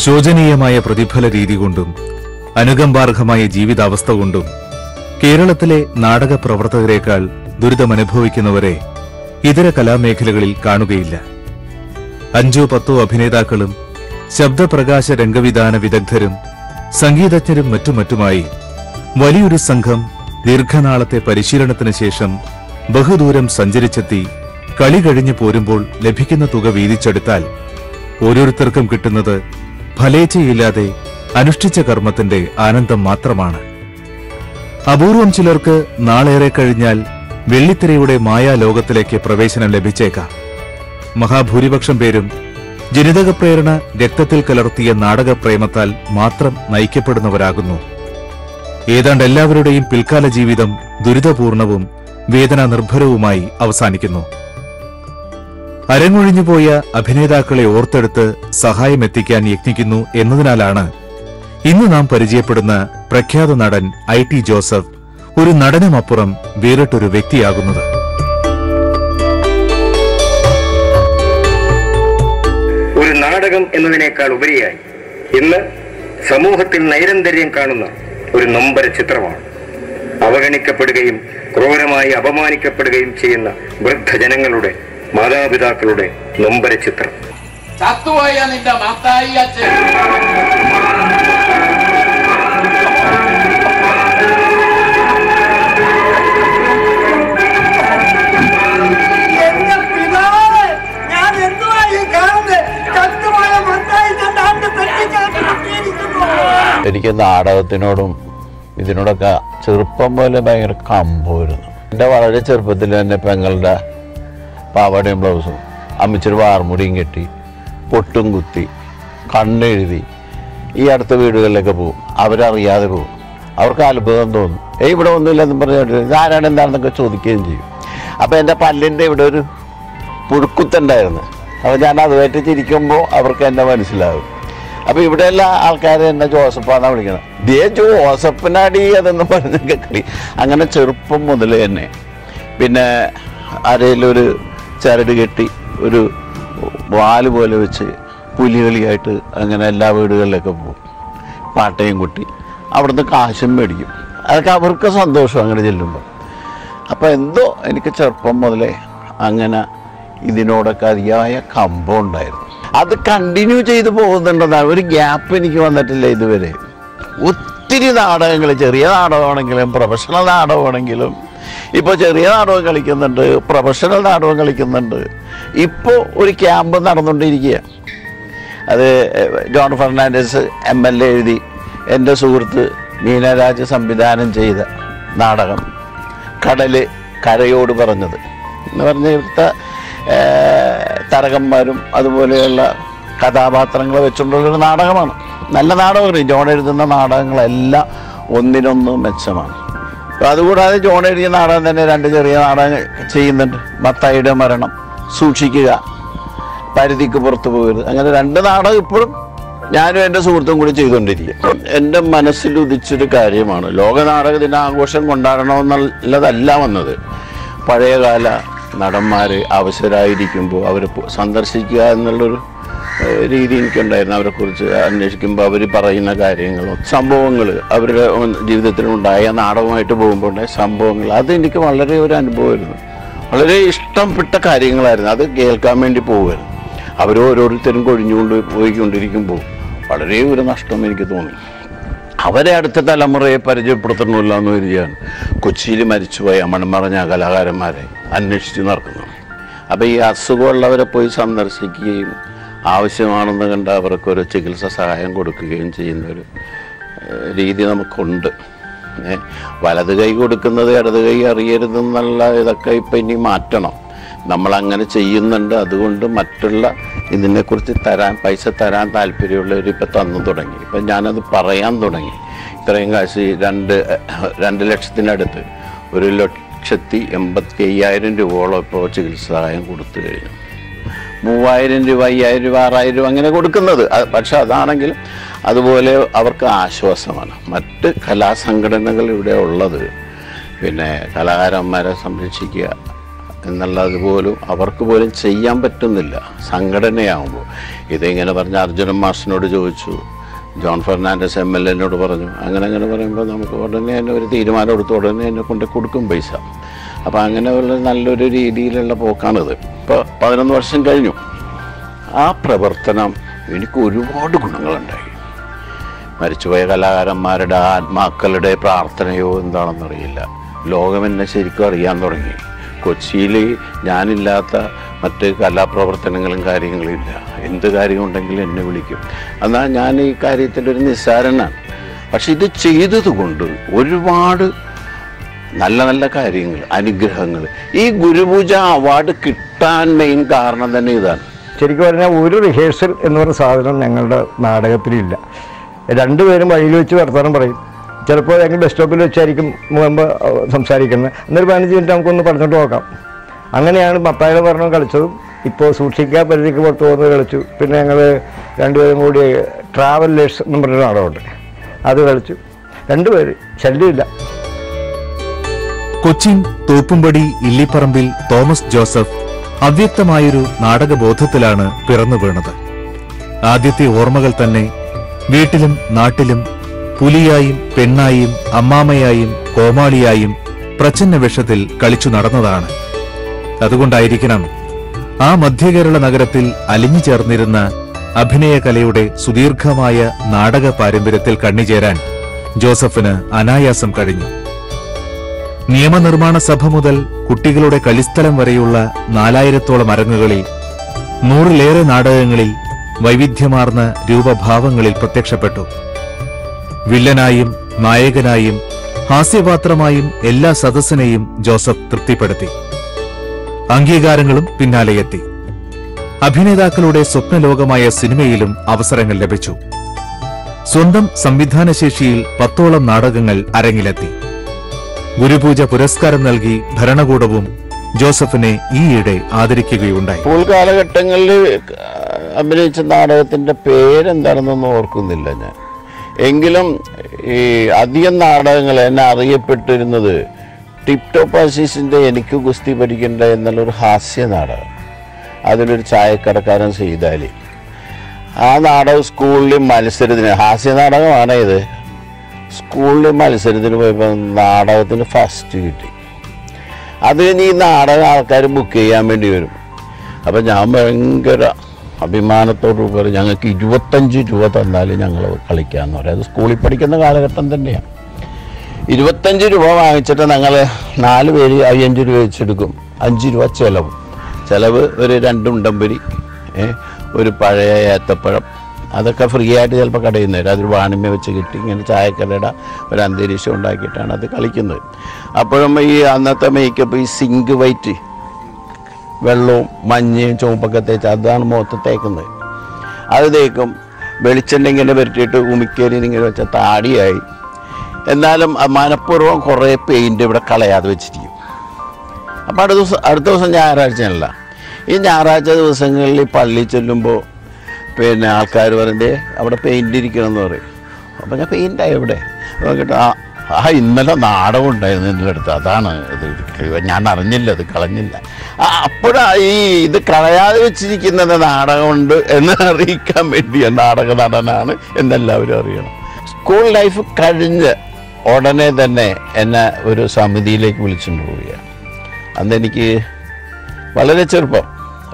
ശോചനീയമായ പ്രതിഫല രീതി കൊണ്ടും അനുകമ്പാർഹമായ ജീവിതാവസ്ഥ കൊണ്ടും കേരളത്തിലെ നാടക പ്രവർത്തകരെക്കാൾ ദുരിതമനുഭവിക്കുന്നവരെ ഇതര കലാമേഖലകളിൽ കാണുകയില്ല അഞ്ചോ പത്തോ അഭിനേതാക്കളും ശബ്ദപ്രകാശ രംഗവിധാന വിദഗ്ധരും സംഗീതജ്ഞരും മറ്റും മറ്റുമായി വലിയൊരു സംഘം ദീർഘനാളത്തെ പരിശീലനത്തിന് ശേഷം ബഹുദൂരം സഞ്ചരിച്ചെത്തി കളി കഴിഞ്ഞു പോരുമ്പോൾ ലഭിക്കുന്ന തുക വീതിച്ചെടുത്താൽ ഓരോരുത്തർക്കും കിട്ടുന്നത് ഫലേച്ഛയില്ലാതെ അനുഷ്ഠിച്ച കർമ്മത്തിന്റെ ആനന്ദം മാത്രമാണ് അപൂർവം ചിലർക്ക് നാളേറെ കഴിഞ്ഞാൽ വെള്ളിത്തിരയുടെ മായാലോകത്തിലേക്ക് പ്രവേശനം ലഭിച്ചേക്കാം മഹാഭൂരിപക്ഷം പേരും ജനിതക പ്രേരണ രക്തത്തിൽ കലർത്തിയ നാടകപ്രേമത്താൽ മാത്രം നയിക്കപ്പെടുന്നവരാകുന്നു ഏതാണ്ട് എല്ലാവരുടെയും പിൽക്കാല ജീവിതം ദുരിതപൂർണവും വേദനാ നിർഭരവുമായി അവസാനിക്കുന്നു അരങ്ങൊഴിഞ്ഞുപോയ അഭിനേതാക്കളെ ഓർത്തെടുത്ത് സഹായമെത്തിക്കാൻ യത്നിക്കുന്നു എന്നതിനാലാണ് ഇന്ന് നാം പരിചയപ്പെടുന്ന പ്രഖ്യാത നടൻ ഐ ടി ജോസഫ് ഒരു നടനുമപ്പുറം വേറിട്ടൊരു വ്യക്തിയാകുന്നത് ഒരു നാടകം എന്നതിനേക്കാൾ ഉപരിയായി ഇന്ന് സമൂഹത്തിൽ നൈരന്തര്യം കാണുന്ന ഒരു നൊമ്പര ചിത്രമാണ് അവഗണിക്കപ്പെടുകയും ക്രൂരമായി അപമാനിക്കപ്പെടുകയും ചെയ്യുന്ന വൃദ്ധജനങ്ങളുടെ മാതാപിതാക്കളുടെ നൊമ്പര ചിത്രം ചത്തുപോയ നിന്റെ മത്തായി അച്ഛൻ എന്റെ പിതാവേ ഞാൻ എന്തുവാ ഈ കാണുന്നത് ചത്തുപോയ മത്തായി തന്നാണ്ട് തെറ്റിച്ചിരിക്കുന്നു എനിക്ക് നാടകത്തിനോടും ഇതിനോടൊക്കെ ചെറുപ്പം പോലെ ഭയങ്കര കമ്പമായിരുന്നു എൻ്റെ വളരെ ചെറുപ്പത്തിൽ തന്നെ പെങ്ങളുടെ പാവാടയും ബ്ലൗസും അമ്മച്ചൊരു വാർമുടിയും കെട്ടി പൊട്ടും കുത്തി കണ്ണെഴുതി ഈ അടുത്ത വീടുകളിലൊക്കെ പോകും അവരറിയാതെ പോകും അവർക്ക് അത്ഭുതം തോന്നും ഏയ് ഇവിടെ ഒന്നുമില്ലെന്ന് പറഞ്ഞിട്ട് ഇതാരാണ് എന്താണെന്നൊക്കെ ചോദിക്കുകയും ചെയ്യും അപ്പോൾ എൻ്റെ പല്ലിൻ്റെ ഇവിടെ ഒരു പുഴുക്കുത്തുണ്ടായിരുന്നു അപ്പോൾ ഞാൻ അതുമായിട്ട് ചിരിക്കുമ്പോൾ അവർക്ക് എന്നെ മനസ്സിലാവും അപ്പോൾ ഇവിടെയുള്ള ആൾക്കാർ എന്നെ ജോസഫാന്നാണ് വിളിക്കണം ദേ ജോസഫിനടി അതെന്ന് പറഞ്ഞൊക്കെ കളി അങ്ങനെ ചെറുപ്പം മുതൽ തന്നെ പിന്നെ അരയിലൊരു ചരട് കെട്ടി ഒരു വാല് പോലെ വെച്ച് പുലികളിയായിട്ട് അങ്ങനെ എല്ലാ വീടുകളിലൊക്കെ പോകും പാട്ടയും കുട്ടി അവിടുന്ന് കാശും മേടിക്കും അതൊക്കെ അവർക്ക് സന്തോഷം അങ്ങനെ ചെല്ലുമ്പോൾ അപ്പോൾ എന്തോ എനിക്ക് ചെറുപ്പം മുതലേ അങ്ങനെ ഇതിനോടൊക്കെ അതിയായ കമ്പം ഉണ്ടായിരുന്നു അത് കണ്ടിന്യൂ ചെയ്തു പോകുന്നുണ്ടെന്നാണ് ഒരു ഗ്യാപ്പ് എനിക്ക് വന്നിട്ടില്ല ഇതുവരെ ഒത്തിരി നാടകങ്ങൾ ചെറിയ നാടകമാണെങ്കിലും പ്രൊഫഷണൽ നാടകമാണെങ്കിലും ഇപ്പോൾ ചെറിയ നാടകം കളിക്കുന്നുണ്ട് പ്രൊഫഷണൽ നാടകം കളിക്കുന്നുണ്ട് ഇപ്പോൾ ഒരു ക്യാമ്പ് നടന്നുകൊണ്ടിരിക്കുക അത് John Fernandes M L A എഴുതി എൻ്റെ സുഹൃത്ത് മീനരാജ് സംവിധാനം ചെയ്ത നാടകം കടല് കരയോട് പറഞ്ഞത് എന്ന് പറഞ്ഞ ഇവിടുത്തെ ഏഹ്, തരകന്മാരും അതുപോലെയുള്ള കഥാപാത്രങ്ങൾ വെച്ചുകൊണ്ടുള്ളൊരു നാടകമാണ് നല്ല നാടകമാണ് ജോൺ എഴുതുന്ന നാടകങ്ങളെല്ലാം ഒന്നിനൊന്ന് മെച്ചമാണ് അപ്പോൾ അതുകൂടാതെ ജോൺ എഴുതിയ നാടകം തന്നെ രണ്ട് ചെറിയ നാടകം ചെയ്യുന്നുണ്ട് മത്തായിയുടെ മരണം സൂക്ഷിക്കുക പരിധിക്ക് പുറത്തു പോകരുത് അങ്ങനെ രണ്ട് നാടകം ഇപ്പോഴും ഞാനും എൻ്റെ സുഹൃത്തും കൂടി ചെയ്തുകൊണ്ടിരിക്കുക എൻ്റെ മനസ്സിൽ ഉദിച്ചൊരു കാര്യമാണ് ലോക നാടക ദിനാഘോഷം കൊണ്ടാടണമെന്നുള്ളതല്ല വന്നത് പഴയകാല നടന്മാർ അവസരമായിരിക്കുമ്പോൾ അവരെ പോ- സന്ദർശിക്കുക എന്നുള്ളൊരു ഏഹ്, രീതി എനിക്കുണ്ടായിരുന്നു അവരെക്കുറിച്ച് അന്വേഷിക്കുമ്പോൾ അവർ പറയുന്ന കാര്യങ്ങളും സംഭവങ്ങൾ അവരുടെ ഉം, ജീവിതത്തിലുണ്ടായ നാടകമായിട്ട് പോകുമ്പോൾ ഉണ്ടായ സംഭവങ്ങൾ അത് എനിക്ക് വളരെ ഒരു അനുഭവമായിരുന്നു വളരെ ഇഷ്ടപ്പെട്ട കാര്യങ്ങളായിരുന്നു അത് കേൾക്കാൻ വേണ്ടി പോകുമായിരുന്നു അവർ ഓരോരുത്തരും കൊഴിഞ്ഞുകൊണ്ട് പോയിക്കൊണ്ടിരിക്കുമ്പോൾ വളരെ ഒരു നഷ്ടം എനിക്ക് തോന്നി അവരെ അടുത്ത തലമുറയെ പരിചയപ്പെടുത്തണമല്ലോ എന്ന് കരുതിയാണ് കൊച്ചിയിൽ മരിച്ചുപോയ മൺമറഞ്ഞ കലാകാരന്മാരെ അന്വേഷിച്ച് നടക്കുന്നത് അപ്പോൾ ഈ അസുഖമുള്ളവരെ പോയി സന്ദർശിക്കുകയും ആവശ്യമാണെന്ന് കണ്ട് അവർക്കൊരു ചികിത്സ സഹായം കൊടുക്കുകയും ചെയ്യുന്ന ഒരു ഏഹ്, രീതി നമുക്കുണ്ട് ഏ, വലത് കൈ കൊടുക്കുന്നത് ഇടത് കൈ അറിയരുതെന്നുള്ള ഇതൊക്കെ ഇപ്പം ഇനി മാറ്റണം നമ്മളങ്ങനെ ചെയ്യുന്നുണ്ട് അതുകൊണ്ട് മറ്റുള്ള ഇതിനെക്കുറിച്ച് തരാൻ പൈസ തരാൻ താല്പര്യമുള്ളവർ ഇപ്പം തന്നു തുടങ്ങി ഇപ്പം ഞാനത് പറയാൻ തുടങ്ങി ഇത്രയും കാശ് രണ്ട് രണ്ട് ലക്ഷത്തിനടുത്ത് ഒരു ലക്ഷത്തി എൺപത്തി അയ്യായിരം രൂപയോളം ഇപ്പോൾ ചികിത്സ സഹായം കൊടുത്തു കഴിഞ്ഞു മൂവായിരം രൂപ അയ്യായിരം രൂപ ആറായിരം രൂപ അങ്ങനെ കൊടുക്കുന്നത് അത് പക്ഷെ അതാണെങ്കിൽ അതുപോലെ അവർക്ക് ആശ്വാസമാണ് മറ്റ് കലാസംഘടനകൾ ഇവിടെ ഉള്ളത് പിന്നെ കലാകാരന്മാരെ സംരക്ഷിക്കുക എന്നുള്ളത് പോലും അവർക്ക് പോലും ചെയ്യാൻ പറ്റുന്നില്ല സംഘടനയാകുമ്പോൾ ഇതിങ്ങനെ പറഞ്ഞ അർജുനൻ മാഷിനോട് ചോദിച്ചു ജോൺ ഫെർണാണ്ടസ് എം എൽ എന്നോട് പറഞ്ഞു അങ്ങനെ അങ്ങനെ പറയുമ്പോൾ നമുക്ക് ഉടനെ തന്നെ ഒരു തീരുമാനം എടുത്ത് ഉടനെ തന്നെ കൊണ്ട് കൊടുക്കും പൈസ അപ്പോൾ അങ്ങനെയുള്ള നല്ലൊരു രീതിയിലുള്ള പോക്കാണിത് ഇപ്പോൾ പതിനൊന്ന് വർഷം കഴിഞ്ഞു ആ പ്രവർത്തനം എനിക്ക് ഒരുപാട് ഗുണങ്ങളുണ്ടായി മരിച്ചുപോയ കലാകാരന്മാരുടെ ആത്മാക്കളുടെ പ്രാർത്ഥനയോ എന്താണെന്നറിയില്ല ലോകം എന്നെ ശരിക്കും അറിയാൻ തുടങ്ങി കൊച്ചിയിൽ ഞാനില്ലാത്ത മറ്റ് കലാപ്രവർത്തനങ്ങളും കാര്യങ്ങളും ഇല്ല എന്ത് കാര്യമുണ്ടെങ്കിലും എന്നെ വിളിക്കും എന്നാൽ ഞാൻ ഈ കാര്യത്തിൽ ഒരു നിസ്സാരനാണ് പക്ഷെ ഇത് ചെയ്തതുകൊണ്ട് ഒരുപാട് നല്ല നല്ല കാര്യങ്ങൾ അനുഗ്രഹങ്ങൾ ഈ ഗുരുപൂജ അവാർഡ് കിട്ടാൻ മെയിൻ കാരണം തന്നെ ഇതാണ് ശരിക്കും പറഞ്ഞാൽ ഒരു റിഹേഴ്സൽ എന്ന് പറയുന്ന സാധനം ഞങ്ങളുടെ നാടകത്തിലില്ല രണ്ടുപേരും വഴിയിൽ വെച്ച് വർത്തമാനം പറയും ചിലപ്പോൾ ഞങ്ങൾ ബസ് സ്റ്റോപ്പിൽ വെച്ചായിരിക്കും മുമ്പ് സംസാരിക്കുന്നത് എന്നൊരു പതിനഞ്ച് മിനിറ്റ് നമുക്കൊന്ന് പറഞ്ഞിട്ട് നോക്കാം അങ്ങനെയാണ് മത്തായുടെ ഭരണം കളിച്ചതും ഇപ്പോൾ സൂക്ഷിക്കുക പരിധിക്ക് പുറത്ത് പോകുന്നത് കളിച്ചു പിന്നെ ഞങ്ങൾ രണ്ടുപേരും കൂടി ട്രാവലേഴ്സ് എന്ന് പറഞ്ഞൊരു നാടകമുണ്ട് അത് കളിച്ചു രണ്ടുപേര് ശല്യമില്ല കൊച്ചിൻ തോപ്പുംപടി ഇല്ലിപ്പറമ്പിൽ തോമസ് ജോസഫ് അവ്യക്തമായൊരു നാടകബോധത്തിലാണ് പിറന്നു വീണത് ആദ്യത്തെ ഓർമ്മകൾ തന്നെ വീട്ടിലും നാട്ടിലും പുലിയായും പെണ്ണായും അമ്മാമയായും കോമാളിയായും പ്രച്ഛന്ന വേഷത്തിൽ കളിച്ചു നടന്നതാണ് അതുകൊണ്ടായിരിക്കണം ആ മധ്യകേരള നഗരത്തിൽ അലിഞ്ഞു ചേർന്നിരുന്ന അഭിനയകലയുടെ സുദീർഘമായ നാടക പാരമ്പര്യത്തിൽ കണ്ണിചേരാൻ ജോസഫിന് അനായാസം കഴിഞ്ഞു നിയമനിർമ്മാണ സഭ മുതൽ കുട്ടികളുടെ കളിസ്ഥലം വരെയുള്ള നാലായിരത്തോളം അരങ്ങുകളിൽ നൂറിലേറെ നാടകങ്ങളിൽ വൈവിധ്യമാർന്ന രൂപഭാവങ്ങളിൽ പ്രത്യക്ഷപ്പെട്ടു വില്ലനായും നായകനായും ഹാസ്യപാത്രമായും എല്ലാ സദസ്സിനെയും ജോസഫ് തൃപ്തിപ്പെടുത്തി അംഗീകാരങ്ങളും പിന്നാലെയെത്തി അഭിനേതാക്കളുടെ സ്വപ്നലോകമായ സിനിമയിലും അവസരങ്ങൾ ലഭിച്ചു സ്വന്തം സംവിധാനശേഷിയിൽ പത്തോളം നാടകങ്ങൾ അരങ്ങിലെത്തി ഗുരുപൂജ പുരസ്കാരം നൽകി ഭരണകൂടവും ജോസഫിനെ ഈയിടെ ആദരിക്കുകയുണ്ടായി സ്കൂൾ കാലഘട്ടങ്ങളിൽ അഭിനയിച്ച നാടകത്തിൻ്റെ പേരെന്താണെന്നൊന്നും ഓർക്കുന്നില്ല ഞാൻ എങ്കിലും ഈ അധികം നാടകങ്ങൾ എന്നെ അറിയപ്പെട്ടിരുന്നത് ടിപ് ടോപ്പ് ആശീസിൻ്റെ എനിക്ക് ഗുസ്തി പഠിക്കണ്ട എന്നുള്ളൊരു ഹാസ്യ നാടകം അതിലൊരു ചായക്കടക്കാരൻ ചെയ്താലി ആ നാടകം സ്കൂളിൽ മത്സരത്തിന് ഹാസ്യ നാടകമാണ് ഇത് സ്കൂളിൽ മത്സരത്തിന് പോയപ്പോൾ നാടകത്തിന് ഫസ്റ്റ് കിട്ടി അത് കഴിഞ്ഞ് ഈ നാടകം ആൾക്കാർ ബുക്ക് ചെയ്യാൻ വേണ്ടി വരും അപ്പം ഞാൻ ഭയങ്കര അഭിമാനത്തോടു കൂടി ഞങ്ങൾക്ക് ഇരുപത്തഞ്ച് രൂപ തന്നാൽ ഞങ്ങൾ കളിക്കാമെന്ന് പറയും അത് സ്കൂളിൽ പഠിക്കുന്ന കാലഘട്ടം തന്നെയാണ് ഇരുപത്തഞ്ച് രൂപ വാങ്ങിച്ചിട്ട് ഞങ്ങൾ നാല് പേര് അയ്യഞ്ച് രൂപ വെച്ചെടുക്കും അഞ്ച് രൂപ ചിലവ് ചിലവ് ഒരു രണ്ട് ഉണ്ടമ്പരി ഏ, ഒരു പഴയ ഏത്തപ്പഴം അതൊക്കെ ഫ്രീ ആയിട്ട് ചിലപ്പോൾ കടയിൽ നിന്ന് തരും അതൊരു വാണിമ്യ വെച്ച് കിട്ടി ഇങ്ങനെ ചായക്കടയുടെ ഒരു അന്തരീക്ഷം ഉണ്ടാക്കിയിട്ടാണ് അത് കളിക്കുന്നത് അപ്പോഴും ഈ അന്നത്തെ മേക്കപ്പ് ഈ സിങ്ക് വൈറ്റ് വെള്ളവും മഞ്ഞയും ചുവപ്പൊക്കെ തേച്ച് അതാണ് മുഖത്ത് തേക്കുന്നത് അത് തേക്കും വെളിച്ചെണ്ണ ഇങ്ങനെ പുരട്ടിയിട്ട് ഉമിക്കേരി ഇങ്ങനെ വെച്ച താടിയായി എന്നാലും ആ മനഃപൂർവ്വം കുറേ പെയിൻറ് ഇവിടെ കളയാതെ വെച്ചിരിക്കും അപ്പം അടുത്ത ദിവസം അടുത്ത ദിവസം ഞായറാഴ്ചയല്ല ഈ ഞായറാഴ്ച ദിവസങ്ങളിൽ ഈ പള്ളി ചെല്ലുമ്പോൾ പിന്നെ ആൾക്കാർ പറയുന്നത് അവിടെ പെയിൻ്റ് ഇരിക്കണം എന്ന് പറയും അപ്പം ഞാൻ പെയിൻ്റായി എവിടെ നോക്കിയിട്ട് ആ ആ ഇന്നലെ നാടകം ഉണ്ടായിരുന്നു എൻ്റെ അടുത്ത് അതാണ് ഇത് ഞാൻ അറിഞ്ഞില്ല അത് കളഞ്ഞില്ല ആ അപ്പോഴാ ഈ ഇത് കളയാതെ വെച്ചിരിക്കുന്നത് നാടകമുണ്ട് എന്ന് അറിയിക്കാൻ വേണ്ടിയ നാടക നടനാണ് എന്നെല്ലാവരും അറിയണം സ്കൂൾ ലൈഫ് കഴിഞ്ഞ് ഉടനെ തന്നെ എന്നെ ഒരു സമിതിയിലേക്ക് വിളിച്ചുകൊണ്ട് പോവുകയാണ് അന്ന് എനിക്ക് വളരെ ചെറുപ്പം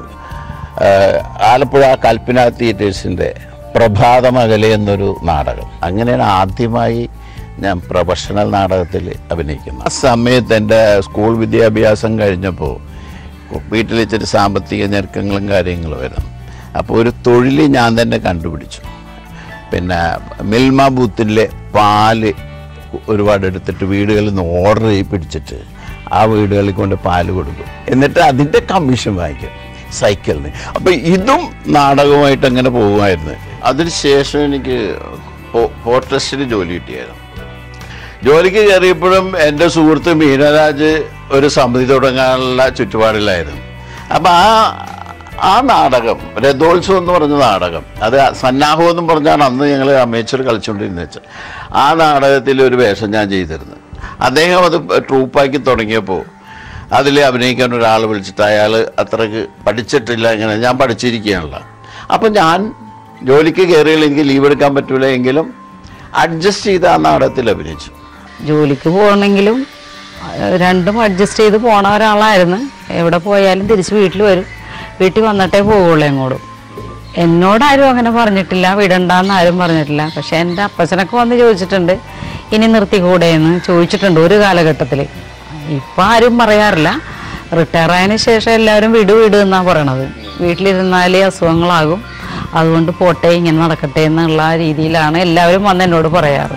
ആഹ് ആലപ്പുഴ കൽപ്പന തിയേറ്റേഴ്സിൻ്റെ പ്രഭാതമകലെ എന്നൊരു നാടകം അങ്ങനെയാണ് ആദ്യമായി ഞാൻ പ്രൊഫഷണൽ നാടകത്തിൽ അഭിനയിക്കുന്നത് ആ സമയത്ത് എൻ്റെ സ്കൂൾ വിദ്യാഭ്യാസം കഴിഞ്ഞപ്പോൾ വീട്ടിൽ ഇച്ചിരി സാമ്പത്തിക ഞെരുക്കങ്ങളും കാര്യങ്ങളും വരുന്നു അപ്പോൾ ഒരു തൊഴിൽ ഞാൻ തന്നെ കണ്ടുപിടിച്ചു പിന്നെ മിൽമ ബൂത്തിലെ പാല് ഒരുപാട് എടുത്തിട്ട് വീടുകളിൽ നിന്ന് ഓർഡർ ചെയ്ത് പിടിച്ചിട്ട് ആ വീടുകളിൽ കൊണ്ട് പാല് കൊടുക്കും എന്നിട്ട് അതിൻ്റെ കമ്മീഷൻ വാങ്ങിക്കും സൈക്കിളിന് അപ്പോൾ ഇതും നാടകമായിട്ട് അങ്ങനെ പോകുമായിരുന്നു അതിനുശേഷം എനിക്ക് പോർട്രസ്റ്റിന് ജോലി കിട്ടിയായിരുന്നു ജോലിക്ക് കയറിയപ്പോഴും എൻ്റെ സുഹൃത്ത് മീനരാജ് ഒരു സമിതി തുടങ്ങാനുള്ള ചുറ്റുപാടിലായിരുന്നു അപ്പം ആ ആ നാടകം രഥോത്സവം എന്ന് പറഞ്ഞ നാടകം അത് സന്നാഹം എന്നും പറഞ്ഞാണ് അന്ന് ഞങ്ങൾ അമേച്ചർ കളിച്ചുകൊണ്ടിരുന്നത് വെച്ചാൽ ആ നാടകത്തിൽ ഒരു വേഷം ഞാൻ ചെയ്തിരുന്നു അദ്ദേഹം അത് ട്രൂപ്പാക്കി തുടങ്ങിയപ്പോൾ അതിൽ അഭിനയിക്കാൻ ഒരാൾ വിളിച്ചിട്ട് അയാൾ അത്രക്ക് പഠിച്ചിട്ടില്ല ഇങ്ങനെ ഞാൻ പഠിച്ചിരിക്കുകയാണല്ലോ അപ്പം ഞാൻ ജോലിക്ക് കയറിയാൽ എനിക്ക് ലീവ് എടുക്കാൻ പറ്റൂല എങ്കിലും അഡ്ജസ്റ്റ് ചെയ്ത് ആ നാടകത്തിൽ അഭിനയിച്ചു ജോലിക്ക് പോകണമെങ്കിലും അഹ് രണ്ടും അഡ്ജസ്റ്റ് ചെയ്ത് പോണ ഒരാളായിരുന്നു എവിടെ പോയാലും തിരിച്ച് വീട്ടിൽ വരും വീട്ടിൽ വന്നിട്ടേ പോവുള്ളൂ എങ്ങോട്ടും എന്നോടാരും അങ്ങനെ പറഞ്ഞിട്ടില്ല വിടണ്ടെന്ന് ആരും പറഞ്ഞിട്ടില്ല പക്ഷെ എൻ്റെ അപ്പച്ചനൊക്കെ വന്ന് ചോദിച്ചിട്ടുണ്ട് ഇനി നിർത്തിക്കൂടെ എന്ന് ചോദിച്ചിട്ടുണ്ട് ഒരു കാലഘട്ടത്തിൽ ഇപ്പം ആരും പറയാറില്ല റിട്ടയർ ആയതിനു ശേഷം എല്ലാവരും വിടു വിടു എന്നാണ് പറയണത് വീട്ടിലിരുന്നാലേ അസുഖങ്ങളാകും അതുകൊണ്ട് പോട്ടെ ഇങ്ങനെ നടക്കട്ടെ എന്നുള്ള രീതിയിലാണ് എല്ലാവരും വന്ന് എന്നോട് പറയാറ്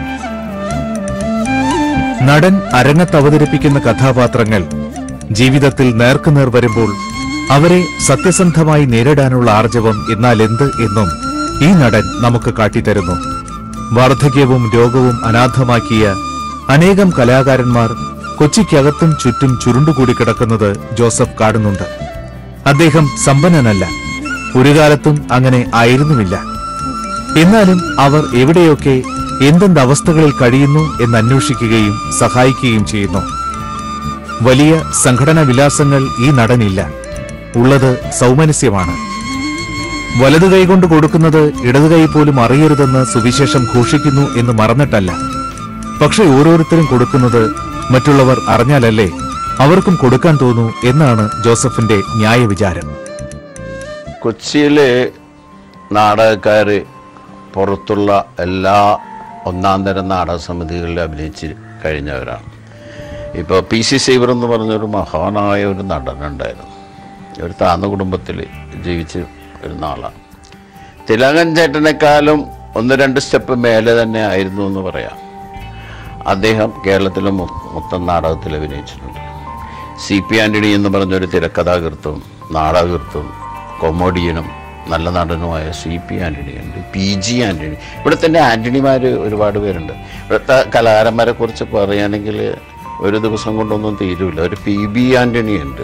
നടൻ അരങ്ങത്ത് അവതരിപ്പിക്കുന്ന കഥാപാത്രങ്ങൾ ജീവിതത്തിൽ നേർക്കുനേർ വരുമ്പോൾ അവരെ സത്യസന്ധമായി നേരിടാനുള്ള ആർജവം എന്നാൽ എന്ത് എന്നും ഈ നടൻ നമുക്ക് കാട്ടിത്തരുന്നു വാർദ്ധക്യവും രോഗവും അനാഥമാക്കിയ അനേകം കലാകാരന്മാർ കൊച്ചിക്കകത്തും ചുറ്റും ചുരുണ്ടുകൂടി കിടക്കുന്നത് ജോസഫ് കാണുന്നുണ്ട് അദ്ദേഹം സമ്പന്നനല്ല ഒരു കാലത്തും അങ്ങനെ ആയിരുന്നുമില്ല എന്നാലും അവർ എവിടെയൊക്കെ എന്തെന്ത് അവസ്ഥകളിൽ കഴിയുന്നു എന്ന് അന്വേഷിക്കുകയും സഹായിക്കുകയും ചെയ്യുന്നു വലിയ സംഘടനാ വിലാസങ്ങൾ ഈ നടനില്ല ഉള്ളത് സൗമനസ്യമാണ് വലതു കൈകൊണ്ട് കൊടുക്കുന്നത് ഇടതു കൈ പോലും അറിയരുതെന്ന് സുവിശേഷം ഘോഷിക്കുന്നു എന്ന് മറന്നിട്ടല്ല പക്ഷെ ഓരോരുത്തരും കൊടുക്കുന്നത് മറ്റുള്ളവർ അറിഞ്ഞാലല്ലേ അവർക്കും കൊടുക്കാൻ തോന്നൂ എന്നാണ് ജോസഫിന്റെ ന്യായവിചാരം കൊച്ചിയിലെ നാടകക്കാർ പുറത്തുള്ള എല്ലാ ഒന്നാം തരം നാടക സമിതികളിൽ അഭിനയിച്ച് കഴിഞ്ഞവരാണ് ഇപ്പോൾ പി സി സേവർ എന്ന് പറഞ്ഞൊരു മഹാനായ ഒരു നടനുണ്ടായിരുന്നു ഒരു താന്ന കുടുംബത്തിൽ ജീവിച്ച് വരുന്ന ആളാണ് തിലകൻ ചേട്ടനേക്കാളും ഒന്ന് രണ്ട് സ്റ്റെപ്പ് മേലെ തന്നെ ആയിരുന്നു എന്ന് പറയാം അദ്ദേഹം കേരളത്തിലെ മൊ- മൊത്തം നാടകത്തിൽ അഭിനയിച്ചിട്ടുണ്ട് സി പി ആൻ്റണി എന്ന് പറഞ്ഞൊരു തിരക്കഥാകൃത്തും നാടകൃത്തും കൊമോഡിയനും നല്ല നടനുമായ സി പി ആൻ്റണി ഉണ്ട് പി ജി ആൻ്റണി ഇവിടെ തന്നെ ആൻ്റണിമാർ ഒരുപാട് പേരുണ്ട് ഇവിടുത്തെ കലാകാരന്മാരെ കുറിച്ച് പറയുകയാണെങ്കിൽ ഒരു ദിവസം കൊണ്ടൊന്നും തീരുമില്ല ഒരു പി ബി ആൻ്റണി ഉണ്ട്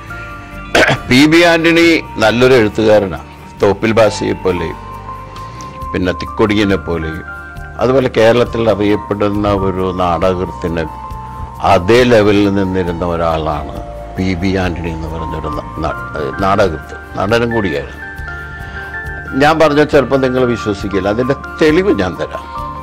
പി ബി ആൻ്റണി നല്ലൊരു എഴുത്തുകാരനാണ് തോപ്പിൽ ബാസിയെ പോലെയും പിന്നെ തിക്കൊടിയനെ പോലെയും അതുപോലെ കേരളത്തിൽ അറിയപ്പെടുന്ന ഒരു നാടകൃത്തിന് അതേ ലെവലിൽ നിന്നിരുന്ന ഒരാളാണ് പി ബി ആൻ്റണി എന്ന് പറഞ്ഞൊരു ന- ന- നാടകൃത്ത് നടനും കൂടിയായിരുന്നു ഞാൻ പറഞ്ഞ ചിലപ്പോൾ നിങ്ങൾ വിശ്വസിക്കില്ല അതിൻ്റെ തെളിവ് ഞാൻ തരാം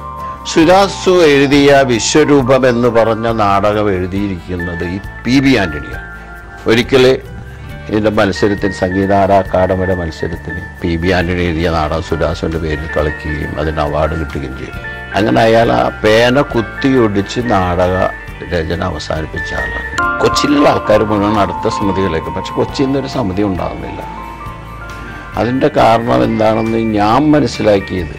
സുരാസു എഴുതിയ വിശ്വരൂപം എന്ന് പറഞ്ഞ നാടകം എഴുതിയിരിക്കുന്നത് ഈ പി ബി ആൻ്റണിയാണ് ഒരിക്കൽ ഇതിൻ്റെ മത്സരത്തിൽ സംഗീതാര അക്കാദമിയുടെ മത്സരത്തിന് പി ബി ആൻ്റണി എഴുതിയ നാടകം സുരാസുവിൻ്റെ പേരിൽ കളിക്കുകയും അതിന് അവാർഡ് കിട്ടുകയും ചെയ്തു അങ്ങനെ അയാൾ ആ പേന കുത്തിയൊടിച്ച് നാടക രചന അവസാനിപ്പിച്ച ആളാണ് കൊച്ചിയിലുള്ള ആൾക്കാർ മുഴുവൻ അടുത്ത സമിതികളിലേക്ക് പക്ഷെ കൊച്ചിയിൽ നിന്നൊരു സമിതി ഉണ്ടാകുന്നില്ല അതിൻ്റെ കാരണം എന്താണെന്ന് ഞാൻ മനസ്സിലാക്കിയത്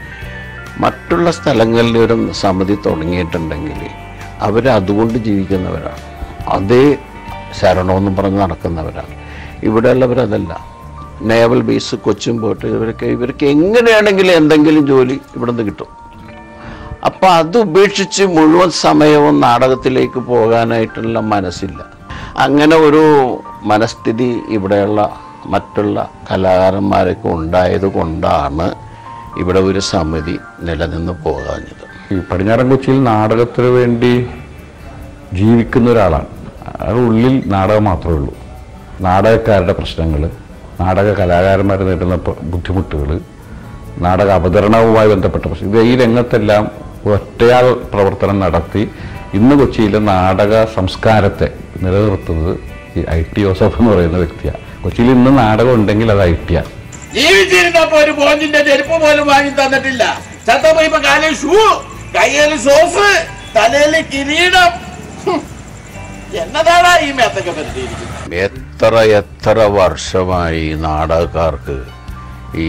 മറ്റുള്ള സ്ഥലങ്ങളിൽ ഒരു സമിതി തുടങ്ങിയിട്ടുണ്ടെങ്കിൽ അവർ അതുകൊണ്ട് ജീവിക്കുന്നവരാണ് അതേ ശരണമെന്നും പറഞ്ഞ് നടക്കുന്നവരാണ് ഇവിടെയുള്ളവരതല്ല നേവൽ ബേസ് കൊച്ചും പോയിട്ട് ഇവർക്ക് ഇവർക്ക് എങ്ങനെയാണെങ്കിലും എന്തെങ്കിലും ജോലി ഇവിടെ നിന്ന് കിട്ടും അപ്പം അത് ഉപേക്ഷിച്ച് മുഴുവൻ സമയവും നാടകത്തിലേക്ക് പോകാനായിട്ടുള്ള മനസ്സില്ല അങ്ങനെ ഒരു മനസ്ഥിതി ഇവിടെയുള്ള മറ്റുള്ള കലാകാരന്മാരൊക്കെ ഉണ്ടായത് കൊണ്ടാണ് ഇവിടെ ഒരു സമിതി നിലനിന്ന് പോകാഞ്ഞത് ഈ പടിഞ്ഞാറൻ കൊച്ചിയിൽ നാടകത്തിന് വേണ്ടി ജീവിക്കുന്ന ഒരാളാണ് അയാളുടെ ഉള്ളിൽ നാടകം മാത്രമേ ഉള്ളൂ നാടകക്കാരുടെ പ്രശ്നങ്ങൾ നാടക കലാകാരന്മാർ നേരിടുന്ന പ- ബുദ്ധിമുട്ടുകൾ നാടക അവതരണവുമായി ബന്ധപ്പെട്ട പ്രശ്നം ഇത് ഈ രംഗത്തെല്ലാം ഒറ്റയാൾ പ്രവർത്തനം നടത്തി ഇന്ന് കൊച്ചിയിലെ നാടക സംസ്കാരത്തെ നിലനിർത്തുന്നത് ഈ ഐ ടി ജോസഫ് എന്ന് പറയുന്ന വ്യക്തിയാണ് കൊച്ചിയിൽ ഇന്ന് നാടകം ഉണ്ടെങ്കിൽ അത് ഐ ടിയാണ് ജീവിച്ചിരുന്നപ്പോ ഒരു ബോഞ്ചിന്റെ ചെരുപ്പ് പോലും വാങ്ങി തന്നിട്ടില്ല ചത്തപ്പോ ഇപ്പൊ കാലിൽ ഷൂ കയ്യിൽ സോസ് തലയിൽ കിരീടം ഹും. എന്നതാടാ ഈ മേത്തൊക്കെ പറ്റിയിരിക്കുന്നത് എത്ര എത്ര വർഷമായി നാടകക്കാർക്ക് ഈ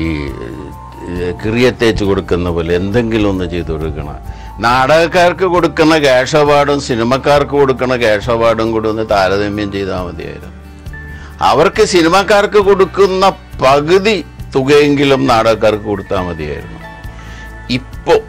കിറിയത്തേച്ച് കൊടുക്കുന്ന പോലെ എന്തെങ്കിലും ഒന്ന് ചെയ്തു കൊടുക്കണം നാടകക്കാർക്ക് കൊടുക്കുന്ന ക്യാഷ് അവാർഡും സിനിമക്കാർക്ക് കൊടുക്കുന്ന ക്യാഷ് അവാർഡും കൂടി ഒന്ന് താരതമ്യം ചെയ്താൽ മതിയായിരുന്നു അവർക്ക് സിനിമക്കാർക്ക് കൊടുക്കുന്ന പകുതി തുകയെങ്കിലും നാടകക്കാർക്ക് കൊടുത്താൽ മതിയായിരുന്നു ഇപ്പോൾ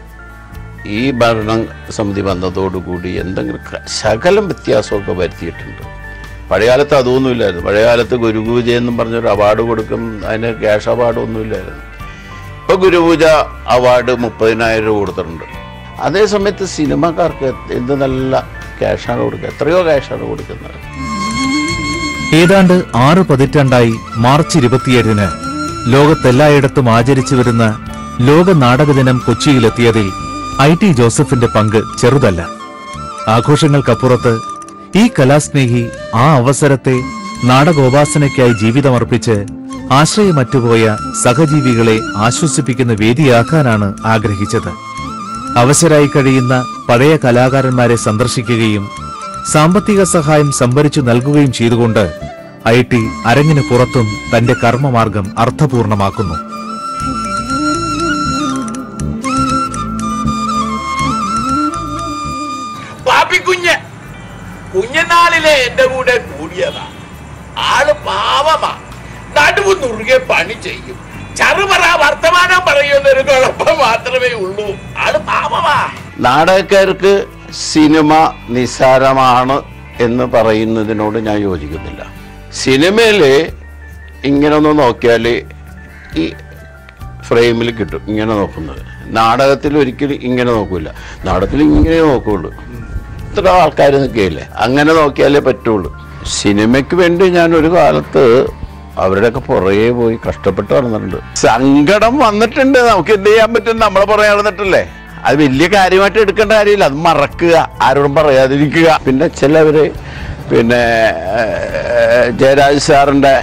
ഈ ഭരണ സമിതി വന്നതോടുകൂടി എന്തെങ്കിലും ക- ശകലം വ്യത്യാസമൊക്കെ വരുത്തിയിട്ടുണ്ട് പഴയകാലത്ത് അതൊന്നുമില്ലായിരുന്നു പഴയകാലത്ത് ഗുരുപൂജ എന്നും പറഞ്ഞൊരു അവാർഡ് കൊടുക്കും അതിന് ക്യാഷ് അവാർഡ് ഒന്നുമില്ലായിരുന്നു ഇപ്പോൾ ഗുരുപൂജ അവാർഡ് മുപ്പതിനായിരം രൂപ കൊടുത്തിട്ടുണ്ട് അതേ സമയത്ത് സിനിമക്കാർക്ക് എന്ത് നല്ല ക്യാഷാണ് കൊടുക്കുക എത്രയോ ക്യാഷാണ് കൊടുക്കുന്നത് ഏതാണ്ട് ആറ് പതിറ്റാണ്ടായി മാർച്ച് ഇരുപത്തിയേഴിന് ലോകത്തെല്ലായിടത്തും ആചരിച്ചു വരുന്ന ലോക നാടക ദിനം കൊച്ചിയിലെത്തിയതിൽ ഐ ടി ജോസഫിന്റെ പങ്ക് ചെറുതല്ല ആഘോഷങ്ങൾക്കപ്പുറത്ത് ഈ കലാസ്നേഹി ആ അവസരത്തെ നാടകോപാസനയ്ക്കായി ജീവിതമർപ്പിച്ച് ആശ്രയമറ്റുപോയ സഹജീവികളെ ആശ്വസിപ്പിക്കുന്ന വേദിയാക്കാനാണ് ആഗ്രഹിച്ചത് അവശരായി കഴിയുന്ന പഴയ കലാകാരന്മാരെ സന്ദർശിക്കുകയും സാമ്പത്തിക സഹായം സംഭരിച്ചു നൽകുകയും ചെയ്തുകൊണ്ട് ഐ ടി അരങ്ങിന് പുറത്തും തന്റെ കർമ്മമാർഗം അർത്ഥപൂർണമാക്കുന്നു പാപ്പിക്കുഞ്ഞ് കുഞ്ഞനാളിലെ എന്റെ കൂടെ കൂടിയതാ ആള് പാവമാ നടുവ് നുറുകെ പണി ചെയ്യും ചറുപറ വർത്തമാനം പറയുന്നൊരു കുഴപ്പം മാത്രമേ ഉള്ളൂ ആള് പാവമാ നാടകക്കാർക്ക് സിനിമ നിസ്സാരമാണ് എന്ന് പറയുന്നതിനോട് ഞാൻ യോജിക്കുന്നില്ല സിനിമയിൽ ഇങ്ങനെ ഒന്ന് നോക്കിയാൽ ഈ ഫ്രെയിമിൽ കിട്ടും ഇങ്ങനെ നോക്കുന്നത് നാടകത്തിൽ ഒരിക്കലും ഇങ്ങനെ നോക്കൂല നാടകത്തിൽ ഇങ്ങനെ നോക്കുള്ളൂ ഇത്ര ആൾക്കാർ നിൽക്കുകയില്ലേ അങ്ങനെ നോക്കിയാലേ പറ്റുള്ളൂ സിനിമയ്ക്ക് വേണ്ടി ഞാൻ ഒരു കാലത്ത് അവരുടെയൊക്കെ പുറകെ പോയി കഷ്ടപ്പെട്ട് നടന്നിട്ടുണ്ട് സങ്കടം വന്നിട്ടുണ്ട് നമുക്ക് എന്ത് ചെയ്യാൻ പറ്റും നമ്മളെ പുറകെ നടന്നിട്ടല്ലേ അത് വലിയ കാര്യമായിട്ട് എടുക്കേണ്ട കാര്യമില്ല അത് മറക്കുക ആരോടും പറയാതിരിക്കുക പിന്നെ ചിലവര് പിന്നെ ഏഹ്, ജയരാജ് സാറിൻ്റെ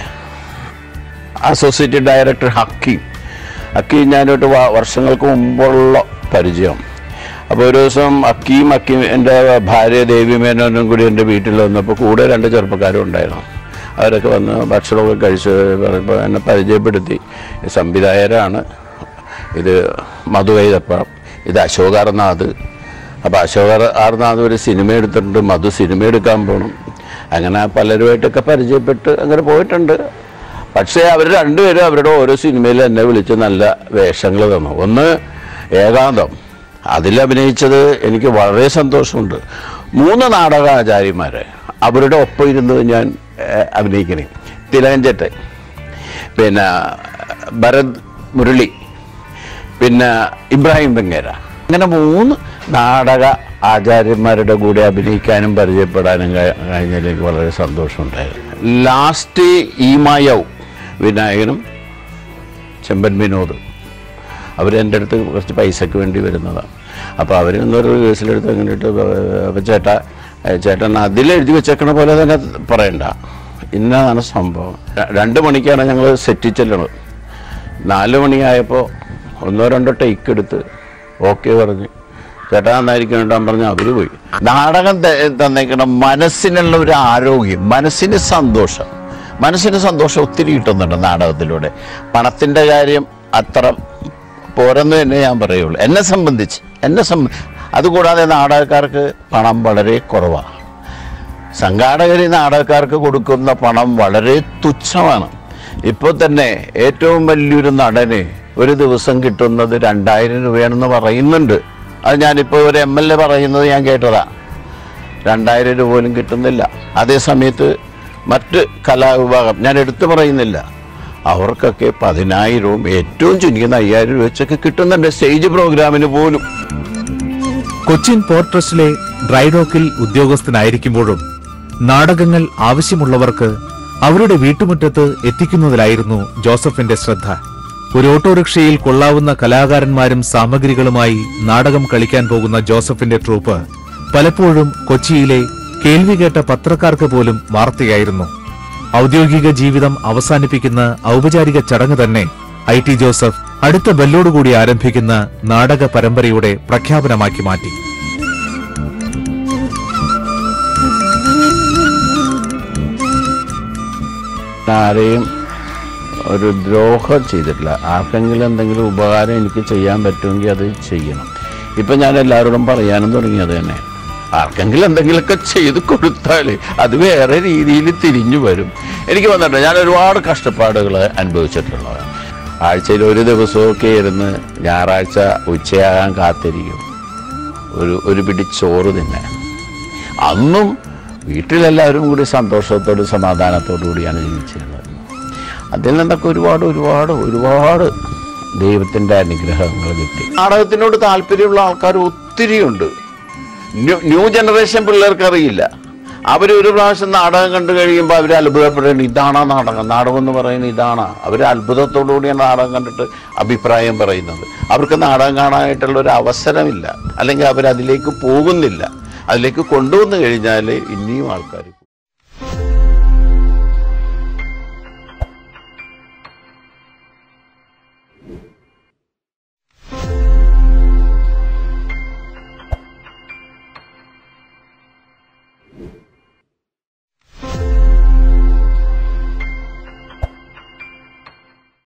അസോസിയേറ്റ് ഡയറക്ടർ ഹക്കീം ഹക്കീം ഞാനോട്ട് വർഷങ്ങൾക്ക് മുമ്പുള്ള പരിചയം അപ്പോൾ ഒരു ദിവസം അക്കീം അക്കീം എൻ്റെ ഭാര്യ ദേവി മേനോനും കൂടി എൻ്റെ വീട്ടിൽ വന്നപ്പോൾ കൂടെ രണ്ട് ചെറുപ്പക്കാരും ഉണ്ടായിരുന്നു അവരൊക്കെ വന്ന് ഭക്ഷണമൊക്കെ കഴിച്ച് പറയുമ്പോൾ എന്നെ പരിചയപ്പെടുത്തി ഇത് സംവിധായകരാണ് ഇത് മധു കൈതപ്പഴം ഇത് അശോക് അർനാഥ് അപ്പോൾ അശോക് ആർനാഥ് ഒരു സിനിമ എടുത്തിട്ടുണ്ട് മധു സിനിമ എടുക്കാൻ പോകണം അങ്ങനെ പലരുമായിട്ടൊക്കെ പരിചയപ്പെട്ട് അങ്ങനെ പോയിട്ടുണ്ട് പക്ഷേ അവർ രണ്ടുപേരും അവരുടെ ഓരോ സിനിമയിൽ എന്നെ വിളിച്ച് നല്ല വേഷങ്ങൾ തന്നു ഒന്ന് ഏകാന്തം അതിൽ അഭിനയിച്ചത് എനിക്ക് വളരെ സന്തോഷമുണ്ട് മൂന്ന് നാടകാചാര്യന്മാരെ അവരുടെ ഒപ്പം ഇരുന്ന് ഞാൻ ഏഹ്, അഭിനയിക്കണേ തിലകൻ ചേട്ടൻ പിന്നെ ഭരത് മുരളി പിന്നെ ഇബ്രാഹിം ബംഗേര അങ്ങനെ മൂന്ന് നാടക ആചാര്യന്മാരുടെ കൂടെ അഭിനയിക്കാനും പരിചയപ്പെടാനും കഴി- കഴിഞ്ഞതിൽ എനിക്ക് വളരെ സന്തോഷമുണ്ടായിരുന്നു ലാസ്റ്റ് ഈമായവ് വിനായകനും ചെമ്പൻ വിനോദ് അവരെൻ്റെ അടുത്ത് കുറച്ച് പൈസയ്ക്ക് വേണ്ടി വരുന്നതാണ് അപ്പോൾ അവർ ഇന്നൊരു കേസിലെടുത്ത് അങ്ങനെ ഇട്ട് അപ്പോൾ ചേട്ടാ ഏ, ചേട്ടൻ അതിലെഴുതി വെച്ചേക്കണ പോലെ തന്നെ പറയണ്ട ഇന്നതാണ് സംഭവം ര- രണ്ട് മണിക്കാണ് ഞങ്ങൾ സെറ്റിൽ ചെല്ലണത് നാല് മണിയായപ്പോൾ ഒന്നോ രണ്ടോ ടേക്ക് എടുത്ത് ഓക്കെ പറഞ്ഞ് ചേട്ടാ നന്നായിരിക്കണം പറഞ്ഞ് അവർ പോയി നാടകം ത- തന്നേക്കണം മനസ്സിനുള്ള ഒരു ആരോഗ്യം മനസ്സിന് സന്തോഷം മനസ്സിന് സന്തോഷം ഒത്തിരി കിട്ടുന്നുണ്ട് നാടകത്തിലൂടെ പണത്തിൻ്റെ കാര്യം അത്ര പോരെന്ന് തന്നെ ഞാൻ പറയുള്ളൂ എന്നെ സംബന്ധിച്ച് എന്നെ സംബ അതുകൂടാതെ നാടകക്കാർക്ക് പണം വളരെ കുറവാണ് സംഘാടകർ നാടകക്കാർക്ക് കൊടുക്കുന്ന പണം വളരെ തുച്ഛമാണ് ഇപ്പോൾ തന്നെ ഏറ്റവും വലിയൊരു നടന് ഒരു ദിവസം കിട്ടുന്നത് രണ്ടായിരം രൂപയാണെന്ന് പറയുന്നുണ്ട് അത് ഞാനിപ്പോൾ ഒരു എം എൽ എ പറയുന്നത് ഞാൻ കേട്ടതാ രണ്ടായിരം രൂപ പോലും കിട്ടുന്നില്ല അതേ സമയത്ത് മറ്റ് കലാവിഭാഗം ഞാൻ എടുത്തു പറയുന്നില്ല അവർക്കൊക്കെ പതിനായിരവും ഏറ്റവും ചുരുങ്ങിയത് അയ്യായിരം രൂപ വെച്ചൊക്കെ കിട്ടുന്നുണ്ട് സ്റ്റേജ് പ്രോഗ്രാമിന് പോലും കൊച്ചിൻ പോർട്ട് ട്രസ്റ്റിലെ ഡ്രൈഡോക്കിൽ ഉദ്യോഗസ്ഥനായിരിക്കുമ്പോഴും നാടകങ്ങൾ ആവശ്യമുള്ളവർക്ക് അവരുടെ വീട്ടുമുറ്റത്ത് എത്തിക്കുന്നതിലായിരുന്നു ജോസഫിന്റെ ശ്രദ്ധ ഒരു ഓട്ടോറിക്ഷയിൽ കൊള്ളാവുന്ന കലാകാരന്മാരും സാമഗ്രികളുമായി നാടകം കളിക്കാൻ പോകുന്ന ജോസഫിന്റെ ട്രൂപ്പ് പലപ്പോഴും കൊച്ചിയിലെ കേൾവി കേട്ട പത്രക്കാർക്ക് പോലും വാർത്തയായിരുന്നു ഔദ്യോഗിക ജീവിതം അവസാനിപ്പിക്കുന്ന ഔപചാരിക ചടങ്ങ് തന്നെ ഐ ടി ജോസഫ് അടുത്ത ബെല്ലോടുകൂടി ആരംഭിക്കുന്ന നാടക പരമ്പരയുടെ പ്രഖ്യാപനമാക്കി മാറ്റി ആരെയും ഒരു ദ്രോഹം ചെയ്തിട്ടില്ല ആർക്കെങ്കിലും എന്തെങ്കിലും ഉപകാരം എനിക്ക് ചെയ്യാൻ പറ്റുമെങ്കിൽ അത് ചെയ്യണം ഇപ്പം ഞാൻ എല്ലാവരോടും പറയാനും തുടങ്ങിയത് തന്നെ ആർക്കെങ്കിലും എന്തെങ്കിലുമൊക്കെ ചെയ്ത് കൊടുത്താൽ അത് വേറെ രീതിയിൽ തിരിഞ്ഞു വരും എനിക്ക് വന്നിട്ടുണ്ട് ഞാൻ ഒരുപാട് കഷ്ടപ്പാടുകൾ അനുഭവിച്ചിട്ടുള്ളതാണ് ആഴ്ചയിൽ ഒരു ദിവസമൊക്കെ ഇരുന്ന് ഞായറാഴ്ച ഉച്ചയാകാൻ കാത്തിരിക്കും ഒരു ഒരു പിടി ചോറ് തിന്നാൻ അന്നും വീട്ടിലെല്ലാവരും കൂടി സന്തോഷത്തോടും സമാധാനത്തോടു കൂടിയാണ് ജീവിച്ചിരുന്നത് അതിൽ നിന്നൊക്കെ ഒരുപാട് ഒരുപാട് ഒരുപാട് ദൈവത്തിൻ്റെ അനുഗ്രഹങ്ങൾ കിട്ടി നാടകത്തിനോട് താല്പര്യമുള്ള ആൾക്കാർ ഒത്തിരിയുണ്ട് ന്യൂ ന്യൂ ജനറേഷൻ പിള്ളേർക്ക് അറിയില്ല അവർ ഒരു പ്രാവശ്യം നാടകം കണ്ടു കഴിയുമ്പോൾ അവർ അത്ഭുതപ്പെടേണ്ട ഇതാണോ നാടകം നാടകം എന്ന് പറയുന്നത് ഇതാണ് അവർ അത്ഭുതത്തോടു കൂടിയാണ് നാടകം കണ്ടിട്ട് അഭിപ്രായം പറയുന്നത് അവർക്ക് നാടകം കാണാനായിട്ടുള്ള ഒരു അവസരമില്ല അല്ലെങ്കിൽ അവർ അതിലേക്ക് പോകുന്നില്ല അതിലേക്ക് കൊണ്ടുവന്നു കഴിഞ്ഞാൽ ഇനിയും ആൾക്കാർ